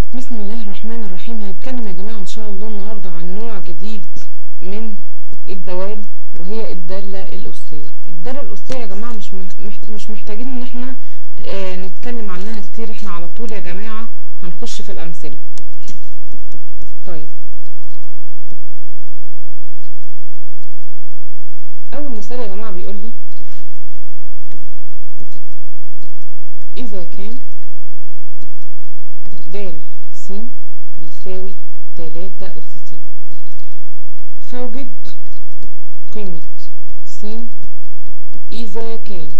بسم الله الرحمن الرحيم هنتكلم يا جماعة ان شاء الله النهاردة عن نوع جديد من الدوال وهي الدالة الأسية الدالة الأسية يا جماعة مش مح- مش محتاجين ان احنا آه، نتكلم عنها كتير احنا على طول يا جماعة هنخش في الأمثلة طيب أول مثال يا جماعة بيقول لي إذا كان د س بيساوي تلاتة أس س فوجد قيمة س إذا كان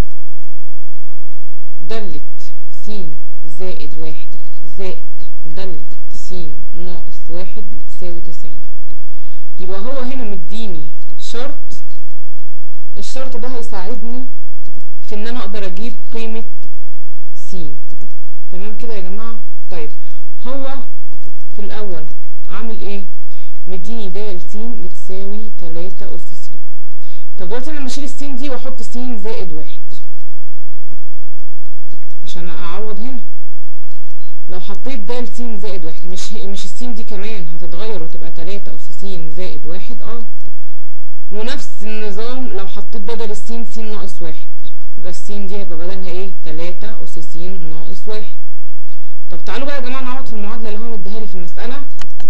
دالة س زائد واحد زائد دالة س ناقص واحد بتساوي تسعين يبقى هو هنا مديني شرط الشرط ده هيساعدني في ان انا اقدر اجيب قيمة س تمام كده يا جماعة طيب هو في الاول عامل ايه مديني د س بتساوي تلاتة اس س طب دلوقتي انا لما اشيل السين دي واحط س زائد واحد عشان اعوض هنا لو حطيت د س زائد واحد مش مش السين دي كمان هتتغير وتبقى تلاتة اس س زائد واحد اه ونفس النظام لو حطيت بدل السين س ناقص واحد يبقى السين دي هيبقى بدلها ايه تلاتة اس س ناقص واحد طب تعالوا بقى يا جماعة نعوض في المعادلة اللي هو مديها لي في المسألة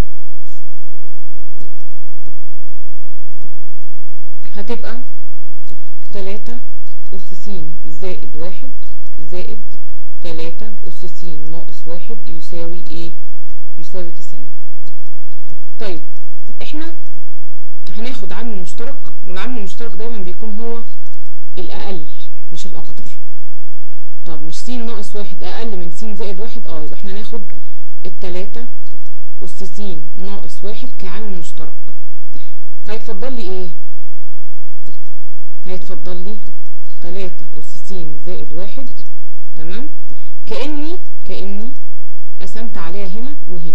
هتبقى تلاتة أس س زائد واحد زائد تلاتة أس س ناقص واحد يساوي ايه يساوي تسعين طيب احنا هناخد عامل مشترك والعامل المشترك دايما بيكون هو الأقل مش الأكتر طب مش س ناقص واحد أقل من س زائد واحد اه يبقى احنا ناخد التلاتة أس س ناقص واحد كعامل مشترك هيتفضل لي ايه هيتفضل لي تلاتة أس س زائد واحد تمام كأني كأني قسمت عليها هنا وهنا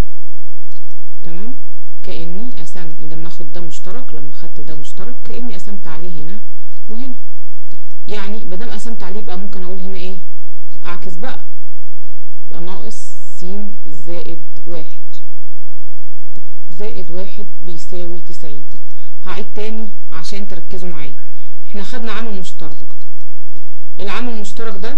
تمام كأني قسمت لما اخد ده مشترك لما خدت ده مشترك كأني قسمت عليه هنا وهنا يعني مادام قسمت عليه يبقى ممكن اقول هنا ايه اعكس بقى يبقى ناقص س زائد واحد زائد واحد بيساوي تسعين هعيد تاني عشان تركزوا معايا احنا خدنا عامل مشترك العامل المشترك ده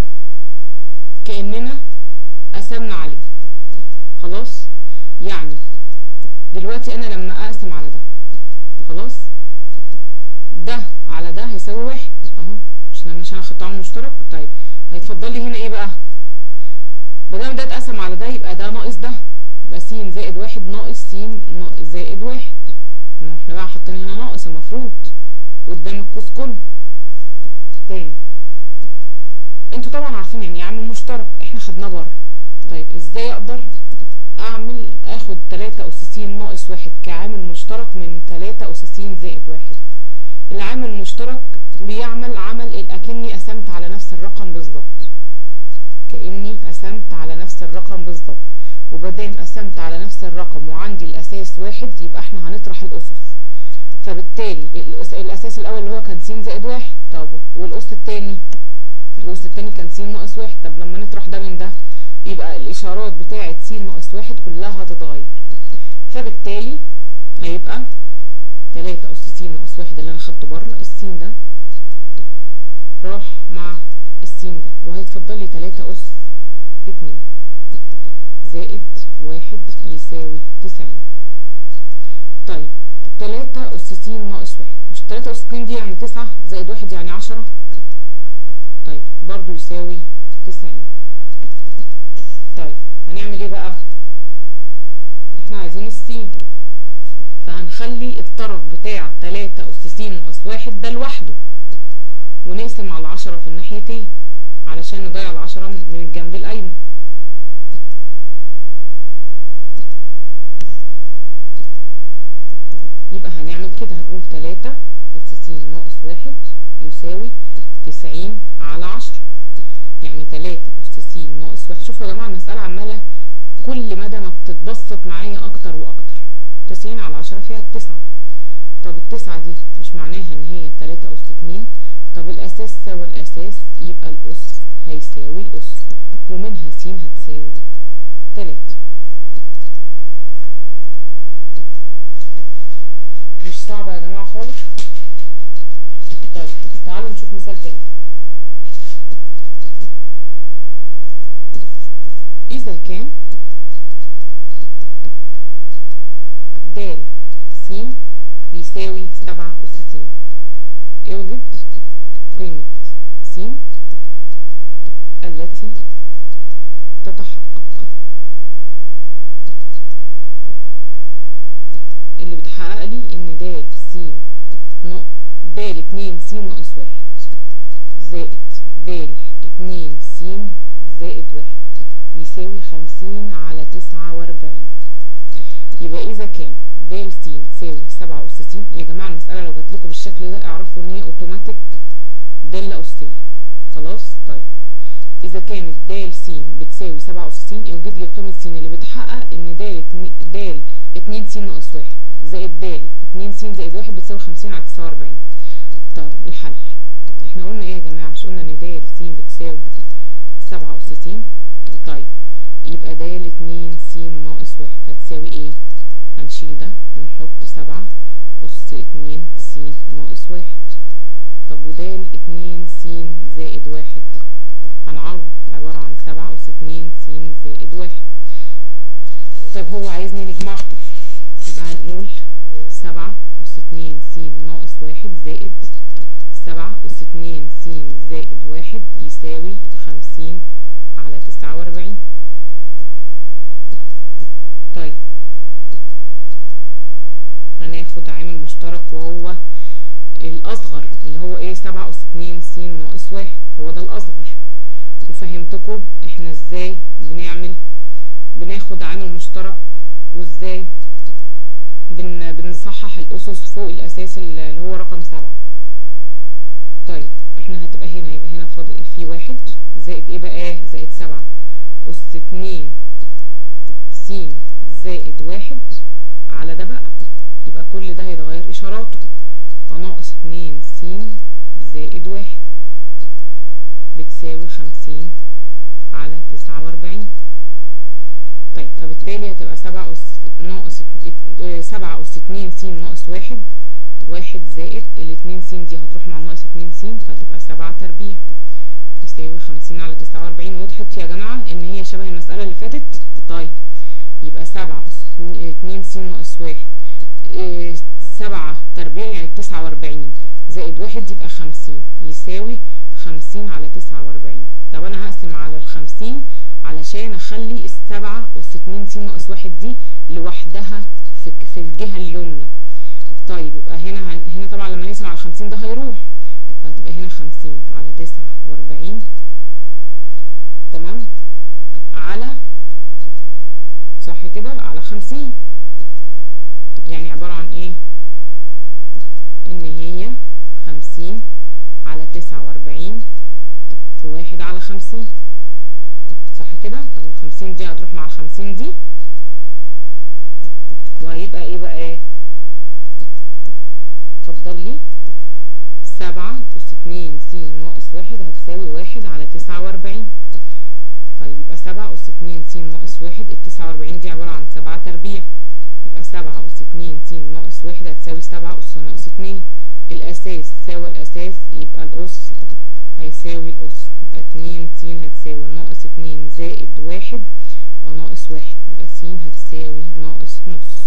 كأننا قسمنا عليه خلاص يعني دلوقتي انا لما اقسم على ده خلاص ده على ده هيساوي واحد اهو مش لما مش انا خدت عامل مشترك طيب هيتفضل لي هنا ايه بقى مادام ده اتقسم على ده يبقى ده ناقص ده يبقى س زائد واحد ناقص س نا- زائد واحد ما احنا بقى حاطين هنا ناقص المفروض قدام القوس كله تاني انتوا طبعا عارفين يعني ايه عامل مشترك احنا خدناه بره طيب ازاي اقدر اعمل اخد تلاتة اس س ناقص واحد كعامل مشترك من تلاتة اس س زائد واحد العامل المشترك بيعمل عمل اكني قسمت على نفس الرقم بالظبط كاني قسمت على نفس الرقم بالظبط وبعدين قسمت على نفس الرقم وعندي الاساس واحد يبقى احنا هنطرح الاسس فبالتالي الأس- الاساس الاول اللي هو كان س زائد واحد طب والاس التاني الأس التاني كان س ناقص واحد طب لما نطرح ده من ده يبقى الإشارات بتاعة س ناقص واحد كلها هتتغير فبالتالي هيبقى تلاتة أس س ناقص واحد اللي أنا خدته بره السين ده راح مع السين ده وهيتفضل لي تلاتة أس اتنين زائد واحد يساوي تسعين طيب تلاتة أس س ناقص واحد مش تلاتة أس اتنين دي يعني تسعة زائد واحد يعني عشرة طيب برضو يساوي تسعين طيب هنعمل ايه بقى احنا عايزين السين فهنخلي الطرف بتاع تلاتة أس س ناقص واحد ده لوحده ونقسم على العشرة في الناحيتين علشان نضيع العشرة من الجنب الأيمن يبقى هنعمل كده هنقول تلاتة أس س ناقص واحد يساوي تسعين على عشرة يعني تلاتة أس س ناقص واحد شوفوا يا جماعة المسألة عمالة كل مدى ما بتتبسط معايا أكتر وأكتر تسعين على عشرة فيها التسعة طب التسعة دي مش معناها إن هي تلاتة أس اتنين طب الأساس سوى الأساس يبقى الأس هيساوي الأس ومنها س هتساوي تلاتة تعالوا نشوف مثال تاني إذا كان د س بيساوي سبعة أس س اوجد قيمة س التي تتحقق اللي بتحقق لي ان د س نق د اتنين س ناقص واحد زائد د اتنين س زائد واحد يساوي خمسين على تسعة واربعين يبقى إذا كان د س تساوي سبعة أس س يا جماعة المسألة لو جاتلكوا بالشكل ده اعرفوا إن هي أوتوماتيك دالة أسية خلاص طيب إذا كانت د س بتساوي سبعة أس س يوجد لي قيمة س اللي بتحقق إن د د اتنين س ناقص واحد زائد د اتنين س زائد واحد بتساوي خمسين على تسعة وأربعين طب الحل احنا قلنا ايه يا جماعة مش قلنا ان د س بتساوي سبعة أس س طيب يبقى د اتنين س ناقص واحد هتساوي ايه هنشيل ده ونحط سبعة أس اتنين س ناقص واحد طب وده اتنين س زائد واحد هنعوض عبارة عن سبعة أس اتنين س زائد واحد طيب هو عايزني نجمعهم يبقى هنقول سبعة أس اتنين س ناقص واحد زائد سبعة أس اتنين س زائد واحد يساوي خمسين على تسعة وأربعين طيب هناخد عامل مشترك وهو الأصغر اللي هو ايه سبعة أس اتنين س ناقص واحد هو ده الأصغر وفهمتكم احنا ازاي بنعمل بناخد عامل مشترك وازاي بن بنصحح الأسس فوق الأساس اللي هو رقم سبعة طيب احنا هتبقى هنا يبقى هنا فاضل في واحد زائد ايه بقى زائد سبعة أس اتنين س زائد واحد على ده بقى يبقى كل ده هيتغير إشاراته فناقص اتنين س زائد واحد بتساوي خمسين على تسعة وأربعين طيب فبالتالي هتبقى سبعة أس ناقص سبعة أس اتنين س ناقص واحد واحد زائد الاتنين س دي هتروح مع ناقص اتنين س فهتبقى سبعة تربيع يساوي خمسين على تسعة وأربعين وضحت يا جماعة إن هي شبه المسألة اللي فاتت طيب يبقى سبعة أس اتنين س ناقص واحد اه سبعة تربيع يعني تسعة وأربعين زائد واحد يبقى خمسين يساوي خمسين على تسعة وأربعين طب أنا هقسم على الخمسين علشان أخلي السبعة أس اتنين س ناقص واحد دي لوحدها في, في الجهة اليمنى طيب يبقى هنا هنا طبعا لما نقسم على خمسين ده هيروح فهتبقى هنا خمسين على تسعة وأربعين تمام على صح كده على خمسين يعني عبارة عن ايه ان هي خمسين على تسعة واربعين في واحد على خمسين صح كده طب الخمسين دي هتروح مع الخمسين دي وهيبقى ايه بقى ايه اتفضل لي سبعة أس اتنين س ناقص واحد هتساوي واحد على تسعة واربعين طيب يبقى سبعة أس اتنين س ناقص واحد التسعة واربعين دي عبارة عن سبعة تربيع يبقى سبعة أس اتنين س ناقص واحد هتساوي سبعة أس ناقص اتنين الأساس تساوي الأساس يبقى الأس هيساوي الأس يبقى اتنين س هتساوي ناقص اتنين زائد واحد وناقص واحد يبقى س هتساوي ناقص نص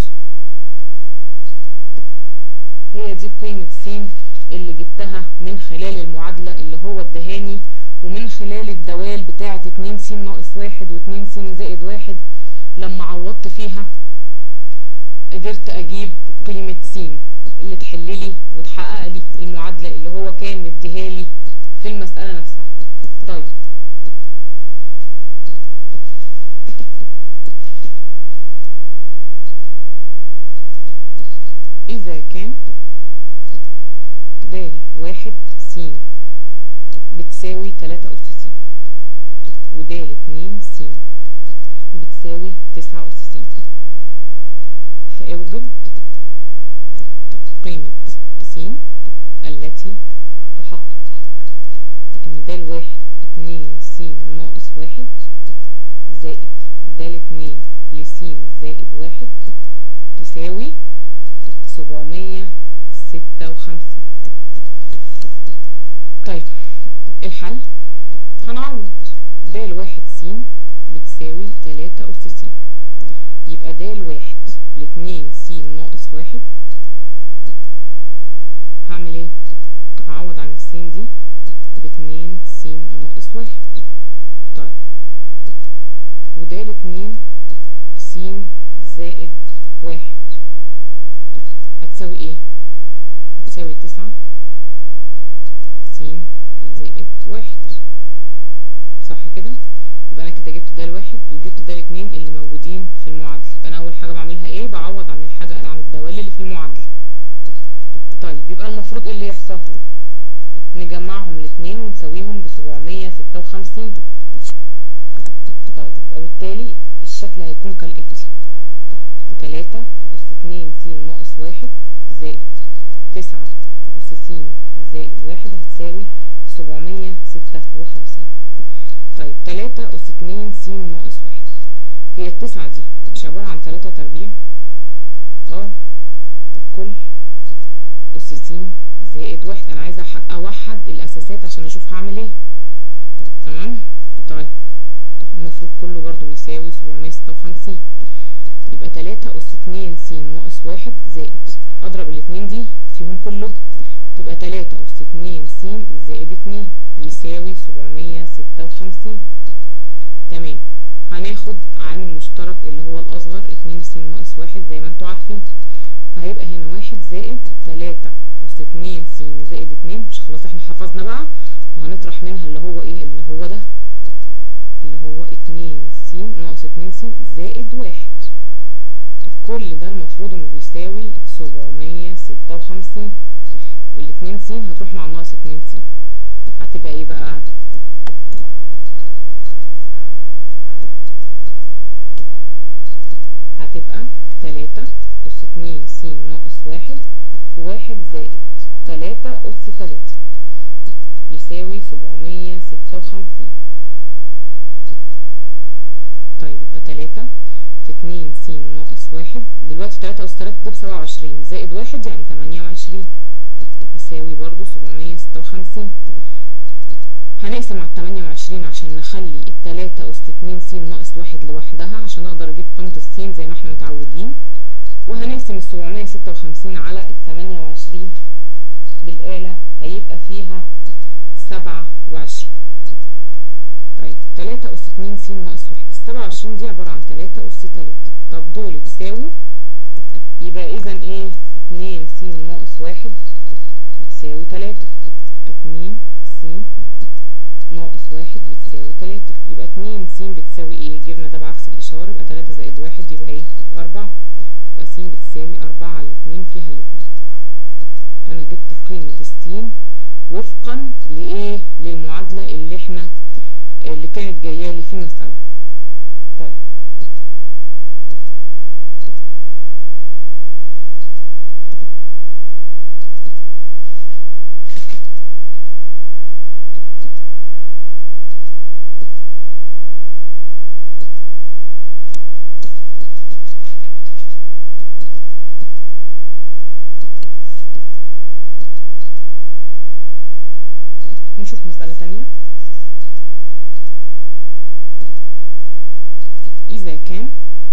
هي دي قيمة س اللي جبتها من خلال المعادلة اللي هو ادهاني ومن خلال الدوال بتاعة اتنين س ناقص واحد واتنين س زائد واحد لما عوضت فيها قدرت اجيب قيمة س اللي تحللي وتحقق لي المعادلة اللي هو كان مديهالي في المسألة نفسها طيب إذا كان د واحد س بتساوي تلاتة أس س ود اتنين س بتساوي تسعة أس س فاوجد قيمة س التي تحقق ان د واحد اتنين س ناقص واحد زائد د اتنين لس زائد واحد تساوي سبعمية ستة وخمسين الحل هنعوض د واحد س بتساوي تلاتة أس س يبقى د واحد لاتنين س ناقص واحد هعمل ايه؟ هعوض عن السين دي باتنين س ناقص واحد طيب وده الاتنين س زائد واحد هتساوي ايه؟ هتساوي تسعة س زائد واحد صح كده؟ يبقى انا كده جبت ده الواحد وجبت ده الاتنين اللي موجودين في المعادلة يبقى انا اول حاجة بعملها ايه؟ بعوض عن الحاجة عن الدوال اللي في المعادلة طيب يبقى المفروض ايه اللي يحصل؟ نجمعهم الاتنين ونساويهم بسبعمية ستة وخمسين طيب يبقى بالتالي الشكل هيكون كالآتي تلاتة أس اتنين س ناقص واحد زائد تسعة أس س زائد واحد هتساوي سبعمية ستة وخمسين طيب تلاتة أس اتنين س ناقص واحد هي التسعة دي مش عبارة عن تلاتة تربيع اه كل أس س زائد واحد أنا عايزة أوحد الأساسات عشان أشوف هعمل ايه تمام طيب المفروض كله برضو بيساوي سبعمية ستة وخمسين يبقى تلاتة أس اتنين س ناقص واحد زائد أضرب الاتنين دي فيهم كله تبقى تلاتة أس اتنين س زائد اتنين يساوي سبعمية ستة وخمسين تمام هناخد عامل مشترك اللي هو الأصغر اتنين س ناقص واحد زي ما انتوا عارفين فهيبقى هنا واحد زائد تلاتة أس اتنين س زائد اتنين مش خلاص احنا حفظنا بقى وهنطرح منها اللي هو ايه اللي هو ده اللي هو اتنين س ناقص اتنين س زائد واحد كل ده المفروض انه بيساوي سبعمية ستة وخمسين والاتنين س هتروح مع الناقص اتنين س هتبقى ايه بقى هتبقى تلاتة أس اتنين س ناقص واحد في واحد زائد تلاتة أس تلاتة يساوي سبعمية ستة وخمسين طيب يبقى تلاتة في اتنين س ناقص واحد دلوقتي تلاتة أس تلاتة ده بسبعة وعشرين زائد واحد يعني تمانية وعشرين يساوي برضو سبعمية ستة وخمسين هنقسم على التمانية وعشرين عشان نخلي التلاتة أس اتنين س ناقص واحد لوحدها عشان أقدر أجيب قيمة السين زي ما احنا متعودين وهنقسم السبعمية ستة وخمسين على التمانية وعشرين بالآلة هيبقى فيها سبعة وعشرين طيب تلاتة أس اتنين س ناقص واحد السبعة وعشرين دي عبارة عن تلاتة أس تلاتة طب دول يتساووا يبقى إذا إيه اتنين س ناقص واحد بتساوي تلاتة اتنين س ناقص واحد بتساوي تلاتة يبقى اتنين س بتساوي ايه جبنا ده بعكس الإشارة يبقى تلاتة زائد واحد يبقى ايه يبقى أربعة يبقى س بتساوي أربعة على الاتنين فيها الاتنين أنا جبت قيمة السين وفقا لإيه للمعادلة اللي احنا اللي كانت جاية لي في المسألة طيب نشوف مسألة تانية إذا كان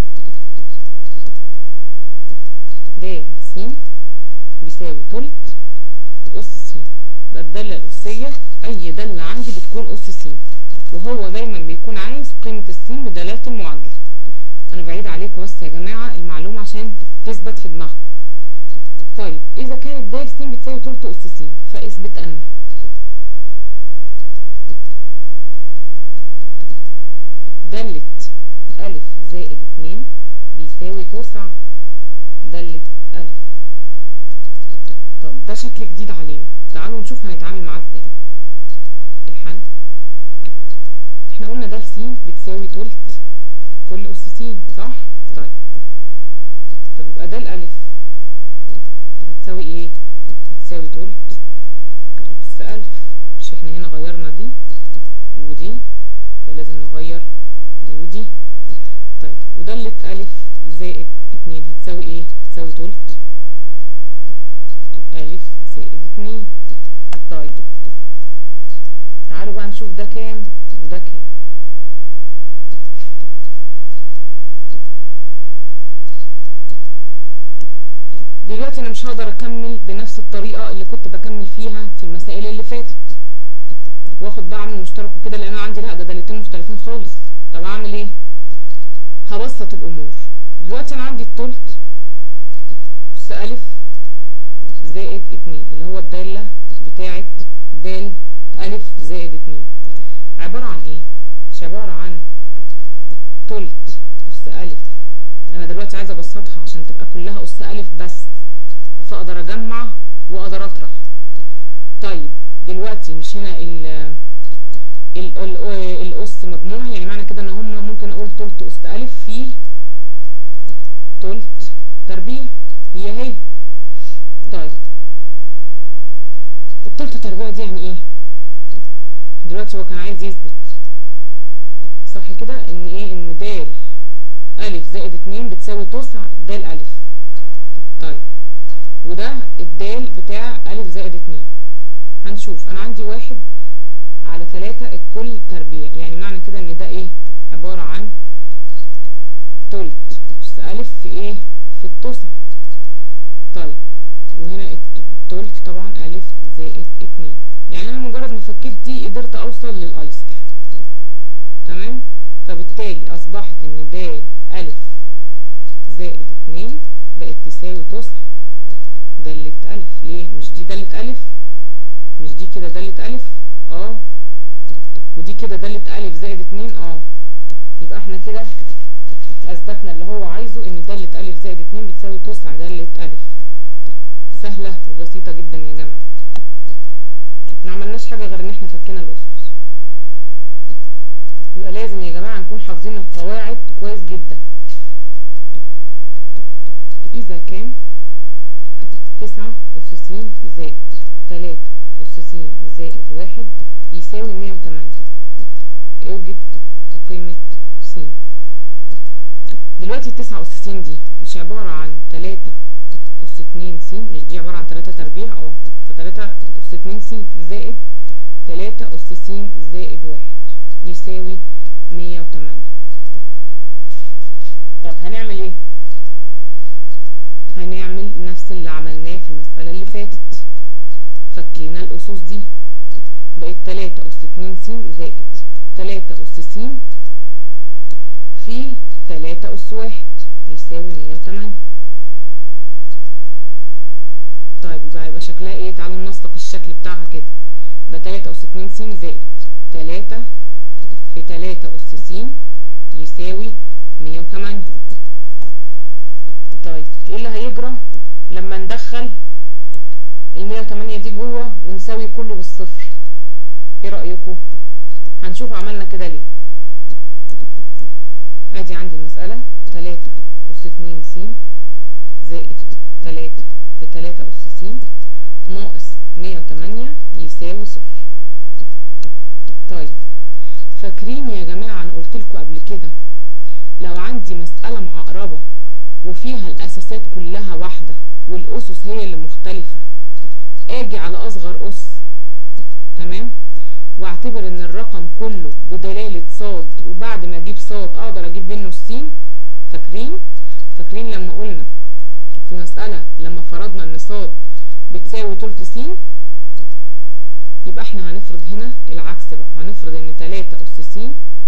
د س بيساوي تلت أس س يبقى الدالة الأسية أي دالة عندي بتكون أس س وهو دايما بيكون عايز قيمة السين بدلالة المعادلة أنا بعيد عليكم بس يا جماعة المعلومة عشان تثبت في دماغكم طيب إذا كانت د س بتساوي تلت أس س فاثبت أن دالة ألف زائد اتنين بيساوي تسعة دالة ألف طب ده شكل جديد علينا تعالوا نشوف هنتعامل معاه ازاي الحل احنا قلنا ده س بتساوي تلت كل أس س صح؟ طيب طب يبقى ده الألف هتساوي ايه؟ هتساوي تلت أس ألف مش احنا هنا غيرنا دي ودي يبقى لازم نغير دي ودي طيب ودالة ألف زائد اتنين هتساوي ايه؟ هتساوي تلت ألف زائد اتنين طيب تعالوا بقى نشوف ده كام وده كام دلوقتي انا مش هقدر اكمل بنفس الطريقة اللي كنت بكمل فيها في المسائل اللي فاتت واخد بقى عامل مشترك وكده لان انا عندي لا ده دالتين مختلفين خالص طب اعمل ايه هبسط الامور دلوقتي انا عندي التلت اس الف زائد اتنين اللي هو الدالة بتاعت د الف زائد اتنين عبارة عن ايه مش عبارة عن تلت اس الف انا دلوقتي عايزة ابسطها عشان تبقى كلها اس الف بس فاقدر اجمع واقدر اطرح طيب دلوقتي مش هنا ال ال ال الاس مجموع يعني معنى كده ان هم ممكن اقول تلت اس الف في تلت تربيع هي هي طيب التلت تربيع دي يعني ايه دلوقتي هو كان عايز يثبت صح كده ان ايه ان د الف زائد اتنين بتساوي تسع د الف طيب وده الدال بتاع الف زائد اتنين هنشوف انا عندي واحد على تلاتة الكل تربيع يعني معنى كده ان ده ايه عبارة عن تلت اس الف في ايه في التسع طيب وهنا التلت طبعا الف زائد اتنين يعني انا مجرد ما فكيت دي قدرت اوصل للايسر تمام فبالتالي اصبحت ان د الف زائد اتنين بقت تساوي تسع دالة الف ليه مش دي دالة الف مش دي كده دالة الف اه ودي كده دالة الف زائد اتنين اه يبقى احنا كده اثبتنا اللي هو عايزه ان دالة الف زائد اتنين بتساوي تسع دالة الف سهلة وبسيطة جدا يا جماعة ما عملناش حاجة غير ان احنا فكينا الاسس يبقى لازم يا جماعة نكون حافظين القواعد كويس جدا اذا كان تسعة أس س زائد تلاتة أس س زائد واحد يساوي مية وتمانية اوجد قيمة س دلوقتي التسعة أس س دي مش عبارة عن تلاتة أس اتنين س مش دي عبارة عن تلاتة تربيع اه فتلاتة أس اتنين س زائد تلاتة أس س زائد واحد يساوي مية وتمانية طب هنعمل ايه؟ هنعمل نفس اللي عملناه في المسألة اللي فاتت فكينا الأسس دي بقت تلاتة أس اتنين س زائد تلاتة أس س في تلاتة أس واحد يساوي مية وتمانية طيب يبقى يبقى شكلها ايه تعالوا ننسق الشكل بتاعها كده يبقى تلاتة أس اتنين س زائد تلاتة في تلاتة أس س يساوي مية وتمانية طيب ايه اللي هيجرى لما ندخل المية وتمانية دي جوه ونساوي كله بالصفر ايه رأيكم هنشوف عملنا كده ليه ادي عندي مسألة تلاتة أس اتنين س زائد تلاتة في تلاتة أس س ناقص مية وتمانية يساوي صفر طيب فاكرين يا جماعة انا قلتلكوا قبل كده لو عندي مسألة معقربة وفيها الأساسات كلها واحدة والأسس هي اللي مختلفة اجي على أصغر أس تمام واعتبر ان الرقم كله بدلالة صاد وبعد ما اجيب صاد اقدر اجيب منه السين فاكرين فاكرين لما قلنا في مسألة لما فرضنا ان صاد بتساوي تلت س يبقى احنا هنفرض هنا العكس بقى هنفرض ان تلاتة أس س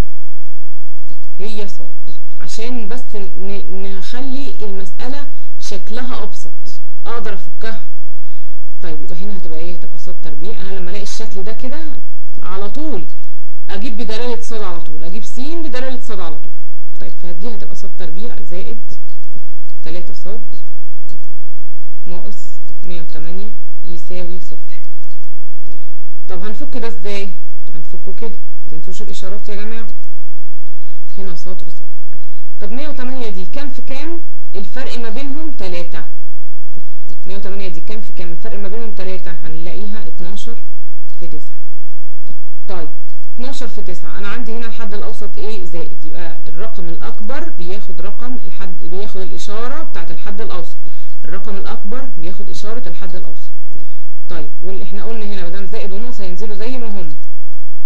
هي صاد عشان بس نخلي المسألة شكلها أبسط أقدر أفكها طيب يبقى هنا هتبقى إيه هتبقى صاد تربيع أنا لما ألاقي الشكل ده كده على طول أجيب بدلالة صاد على طول أجيب س بدلالة صاد على طول طيب فدي هتبقى صاد تربيع زائد تلاتة صاد ناقص مية وتمانية يساوي صفر طب هنفك ده ازاي هنفكه كده متنسوش الإشارات يا جماعة هنا صاد في صاد طب 108 دي كام في كام الفرق ما بينهم 3 108 دي كام في كام الفرق ما بينهم 3 هنلاقيها 12 في 9 طيب 12 في 9 انا عندي هنا الحد الاوسط ايه زائد يبقى الرقم الاكبر بياخد رقم الحد بياخد الاشاره بتاعه الحد الاوسط الرقم الاكبر بياخد اشاره الحد الاوسط طيب واللي احنا قلنا هنا ما دام زائد وناقص هينزلوا زي ما هم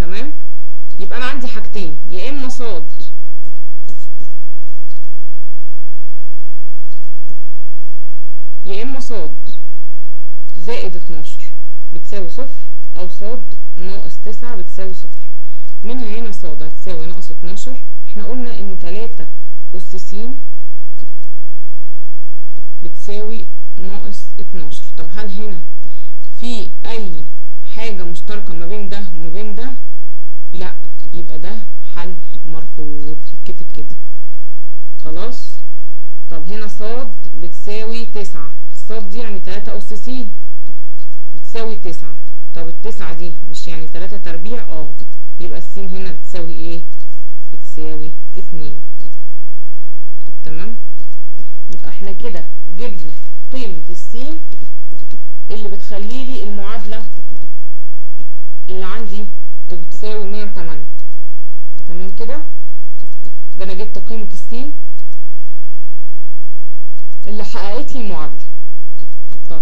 تمام يبقى انا عندي حاجتين يا اما صاد يا اما صاد زائد 12 بتساوي صفر او صاد ناقص 9 بتساوي صفر منها هنا صاد هتساوي ناقص 12 احنا قلنا ان 3 اس س بتساوي ناقص 12 طب هل هنا في اي حاجة مشتركة ما بين ده وما بين ده لا يبقى ده حل مرفوض يتكتب كده خلاص طب هنا صاد بتساوي تسعة الصاد دي يعني تلاتة أس س بتساوي تسعة طب التسعة دي مش يعني تلاتة تربيع اه يبقى السين هنا بتساوي ايه بتساوي اتنين تمام يبقى احنا كده جبنا قيمة السين اللي بتخليلي المعادلة اللي عندي بتساوي مية وتمانية تمام كده يبقى انا جبت قيمة السين اللي حققت لي المعادلة طيب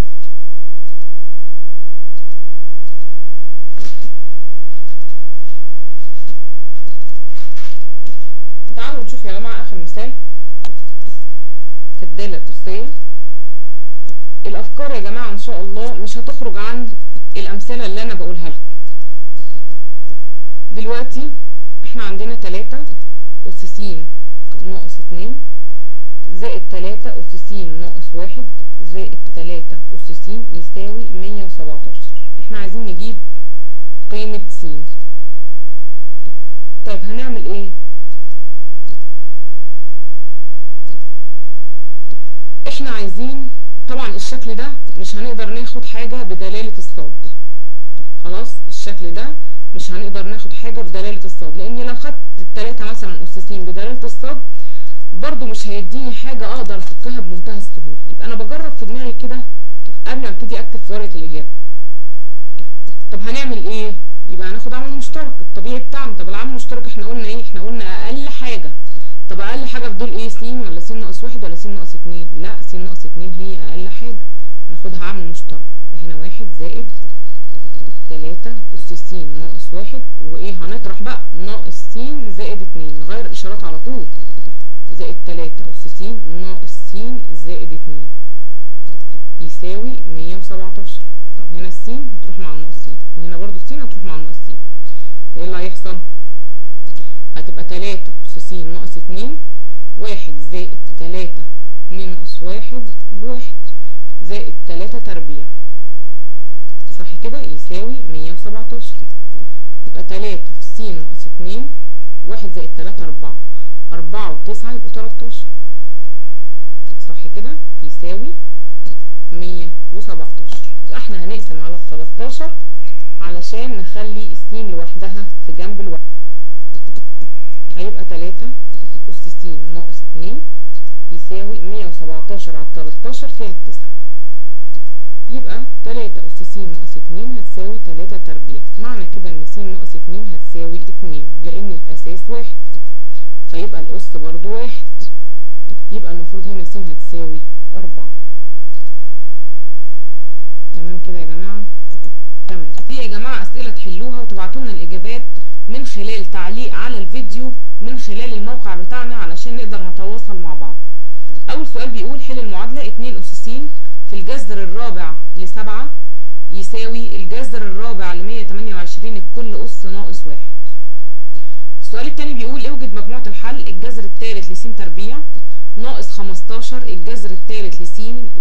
تعالوا نشوف يا جماعة آخر مثال في الدالة الأسية الأفكار يا جماعة إن شاء الله مش هتخرج عن الأمثلة اللي أنا بقولها لكم دلوقتي احنا عندنا تلاتة أس س ناقص اتنين زائد تلاتة أس س ناقص واحد زائد تلاتة أس س يساوي مية وسبعتاشر احنا عايزين نجيب قيمة س طيب هنعمل ايه احنا عايزين طبعا الشكل ده مش هنقدر ناخد حاجة بدلالة الصاد خلاص الشكل ده مش هنقدر ناخد حاجة بدلالة الصاد لاني لو خدت التلاتة مثلا اساسين بدلالة الصاد برضو مش هيديني حاجة اقدر افكها بمنتهى السهولة يبقى انا بجرب في دماغي كده قبل ما ابتدي اكتب في ورقة الاجابة طب هنعمل ايه يبقى هناخد عامل مشترك الطبيعي بتاعنا طب العامل المشترك احنا قلنا ايه احنا قلنا اقل حاجة طب اقل حاجة في دول ايه س ولا س ناقص واحد ولا س ناقص اتنين لا س ناقص اتنين هي اقل حاجة ناخدها عامل مشترك هنا واحد زائد تلاتة أس س ناقص واحد وإيه هنطرح بقى ناقص س زائد اتنين نغير الإشارات على طول زائد تلاتة أس س ناقص س زائد اتنين يساوي مية وسبعتاشر طب هنا السين هتروح مع الناقص س وهنا برضو السين هتروح مع الناقص س ايه اللي هيحصل؟ هتبقى تلاتة أس س ناقص اتنين واحد زائد تلاتة اتنين ناقص واحد بواحد زائد تلاتة تربيع صح كده يساوي مية وسبعتاشر يبقى تلاتة في س ناقص اتنين واحد زائد تلاتة أربعة أربعة وتسعة يبقوا تلاتاشر صح كده يساوي مية وسبعتاشر يبقى احنا هنقسم على التلاتاشر علشان نخلي السين لوحدها في جنب الواحد هيبقى تلاتة أس س ناقص اتنين يساوي مية وسبعتاشر على التلاتاشر فيها التسعة يبقى تلاتة أس س ناقص اتنين هتساوي تلاتة تربيع معنى كده إن س ناقص اتنين هتساوي اتنين لأن الأساس واحد فيبقى الأس برضو واحد يبقى المفروض هنا س هتساوي أربعة تمام كده يا جماعة تمام دي يا جماعة أسئلة تحلوها وتبعتوا لنا الإجابات من خلال تعليق على الفيديو من خلال الموقع بتاعنا علشان نقدر نتواصل مع بعض أول سؤال بيقول حل المعادلة اتنين أس س في الجذر الرابع لسبعة يساوي الجذر الرابع لمية تمانية وعشرين الكل أس ناقص واحد السؤال التاني بيقول اوجد مجموعة الحل الجذر التالت لس تربيع ناقص خمستاشر الجذر التالت لس